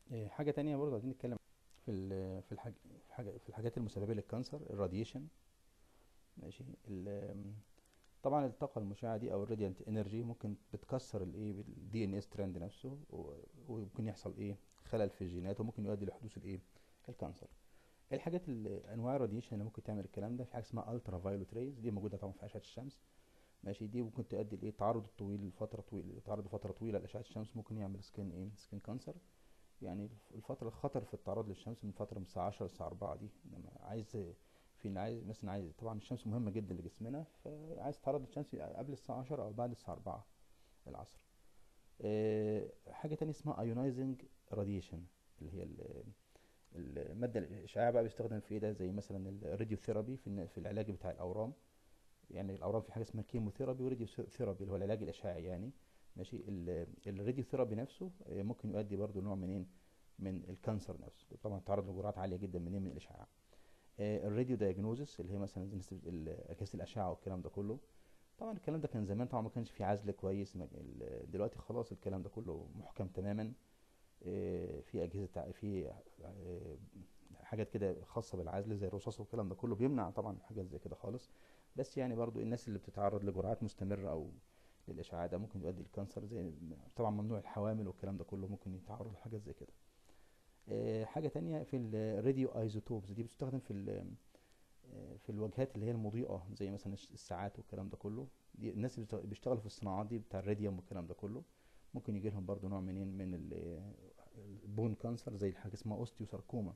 إيه، حاجة تانية برضه عايزين نتكلم في ال- في الحاج في الحاجة في الحاجات المسببة للكانسر الراديشن ماشي ال- طبعا الطاقة المشعة دي او الراديانت انرجي ممكن بتكسر الايه الدي ان اس ستراند نفسه و- وممكن يحصل ايه خلل في الجينات وممكن يؤدي لحدوث الايه الكانسر الحاجات ال- انواع الراديشن اللي ممكن تعمل الكلام ده في حاجه اسمها الترا فايولوت ريز دي موجوده طبعا في اشعه الشمس ماشي دي ممكن تؤدي لايه التعرض الطويل لفتره طويله التعرض لفتره طويله لاشعه الشمس ممكن يعمل سكين ايه سكين كانسر يعني الف- الفتره الخطر في التعرض للشمس من فتره من الساعه 10 للساعه 4 دي لما عايز في اللي عايز مثلا عايز طبعا الشمس مهمه جدا لجسمنا فعايز تتعرض للشمس قبل الساعه 10 او بعد الساعه 4 العصر آه، حاجه تانية اسمها ايونايزنج راديشن اللي هي ال- الماده الاشعاع بقى بيستخدم في ايه ده زي مثلا الراديو ثيرابي في الن- في العلاج بتاع الاورام يعني الاورام في حاجه اسمها كيموثيرابي وراديو ثيرابي اللي هو العلاج الاشعاعي يعني ماشي ال- الراديو ثيرابي نفسه آه، ممكن يؤدي برضو نوع منين من الكانسر نفسه طبعا تعرض لجرعات عاليه جدا منين من الاشعاع آه، الراديو دايجنوزس اللي هي مثلا زي نسبة ال- اجهزه الاشعه والكلام ده كله طبعا الكلام ده كان زمان طبعا ما كانش فيه عزل كويس ما- ال- دلوقتي خلاص الكلام ده كله محكم تماما آه، في اجهزه تع- في آه، حاجات كده خاصه بالعزل زي الرصاص والكلام ده كله بيمنع طبعا حاجات زي كده خالص بس يعني برضو الناس اللي بتتعرض لجرعات مستمره او للاشعاع ده ممكن يؤدي للكانسر زي طبعا ممنوع الحوامل والكلام ده كله ممكن يتعرضوا لحاجات زي كده آه، حاجه تانية في الراديو ايزوتوبز دي بتستخدم في ال- آه، في الواجهات اللي هي المضيئه زي مثلا الش- الساعات والكلام ده كله دي الناس اللي بيشتغ- بيشتغلوا في الصناعات دي بتاع الراديوم والكلام ده كله ممكن يجي لهم برضو نوع منين من ال- البون كانسر زي حاجه اسمها اوستيوساركوما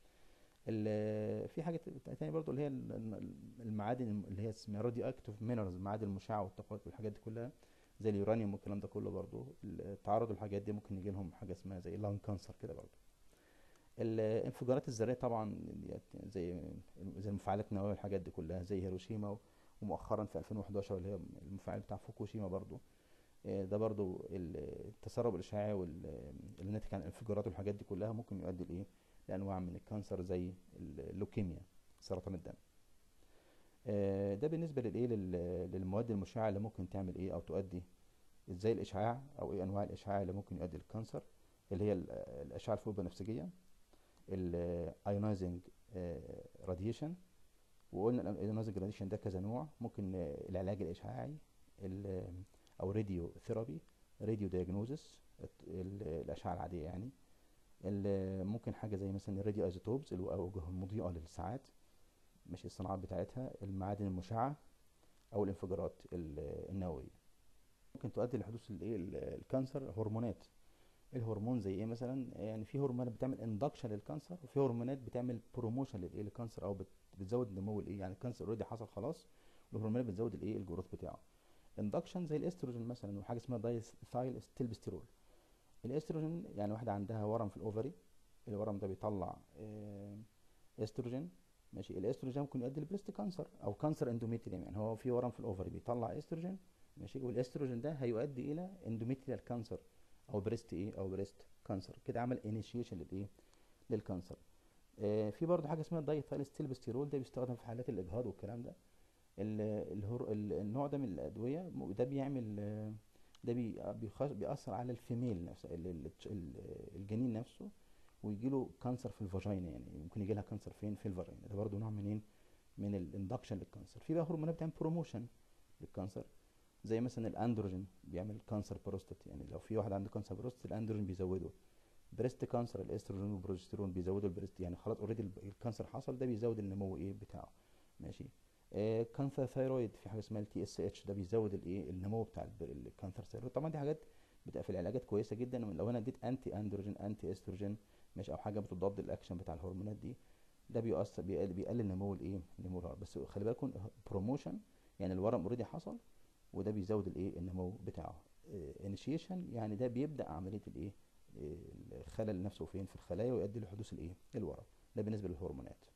ال- في حاجه تانية برضو اللي هي ال- المعادن اللي هي اسمها راديو اكتيف مينرالز المعادن المشعه والطاقات والحاجات دي كلها زي اليورانيوم والكلام ده كله برضو التعرض للحاجات دي ممكن يجي لهم حاجه اسمها زي لان كانسر كده برضو الانفجارات الذريه طبعا ديت زي زي المفاعلات النوويه والحاجات دي كلها زي هيروشيما ومؤخرا في 2011 اللي هي المفاعل بتاع فوكوشيما برضو آه، ده برضو ال- التسرب الاشعاعي وال- اللي ناتج عن الانفجارات والحاجات دي كلها ممكن يؤدي لايه لانواع من الكانسر زي اللوكيميا سرطان الدم آه، ده بالنسبه للايه لل- للمواد المشعه اللي ممكن تعمل ايه او تؤدي ازاي الاشعاع او ايه انواع الاشعاع اللي ممكن يؤدي للكانسر اللي هي ال- الاشعه الفوق بنفسجيه الايونايزنج راديشن وقلنا الايونايزنج راديشن ده كذا نوع ممكن آه، العلاج الاشعاعي ال- او راديو ثيرابي راديو دايجنوزس الاشعه العاديه يعني ال- ممكن حاجه زي مثلا الراديو ايزوتوبز الاوجه المضيئه للساعات مش الصناعات بتاعتها المعادن المشعه او الانفجارات ال- النوويه ممكن تؤدي لحدوث الايه ال- الكانسر هرمونات الهرمون زي ايه مثلا يعني في هرمونات بتعمل اندكشن للكانسر وفي هرمونات بتعمل بروموشن للايه للكانسر او بت- بتزود نمو الايه يعني الكانسر اوريدي حصل خلاص والهرمونات بتزود الايه الجروث بتاعه اندكشن زي الاستروجين مثلا وحاجه اسمها دايثايل ستيلبستيرول الاستروجين يعني واحده عندها ورم في الاوفري الورم ده بيطلع آه، استروجين ماشي الاستروجين ممكن يؤدي لبريست كانسر او كانسر اندوميتريوم يعني هو في ورم في الاوفري بيطلع استروجين ماشي والاستروجين ده هيؤدي الى اندوميتريال كانسر او بريست ايه او بريست كانسر كده عمل انيشيشن للايه للكانسر آه في برضه حاجه اسمها دايثايل ستيلبستيرول ده بيستخدم في حالات الاجهاض والكلام ده ال- الهر... ال- النوع ده من الادويه م- ده بيعمل آه، ده بي... بيخش... بيأثر على الفيميل نفسه ال- ال- ال- الجنين نفسه ويجي له كانسر في الفاجينا يعني ممكن يجي لها كانسر فين في الفاجينا ده برضه نوع منين من الاندكشن للكانسر في بقى هرمونات بتعمل بروموشن للكانسر زي مثلا الاندروجين بيعمل كانسر بروستات يعني لو في واحد عنده كانسر بروستات الاندروجين بيزوده بريست كانسر الاستروجين والبروجستيرون بيزودوا البريست يعني خلاص اوريدي الكانسر حصل ده بيزود النمو ايه بتاعه ماشي آه كانسر ثايرويد في حاجه اسمها التي اس اتش ده بيزود الايه النمو بتاع الب- الكانسر ثايرويد طبعا دي حاجات بتبقى في العلاجات كويسه جدا لو انا اديت انتي اندروجين انتي استروجين ماشي او حاجه بتضاد الاكشن بتاع الهرمونات دي ده بيؤثر بيقلل, بيقلل نمو الايه نمو الهرمون بس خلي بالكم بروموشن يعني الورم اوريدي حصل وده بيزود الايه النمو بتاعه انيشيشن يعني ده بيبدا عمليه الايه آه، الخلل نفسه فين في الخلايا ويؤدي لحدوث الايه الورم ده بالنسبه للهرمونات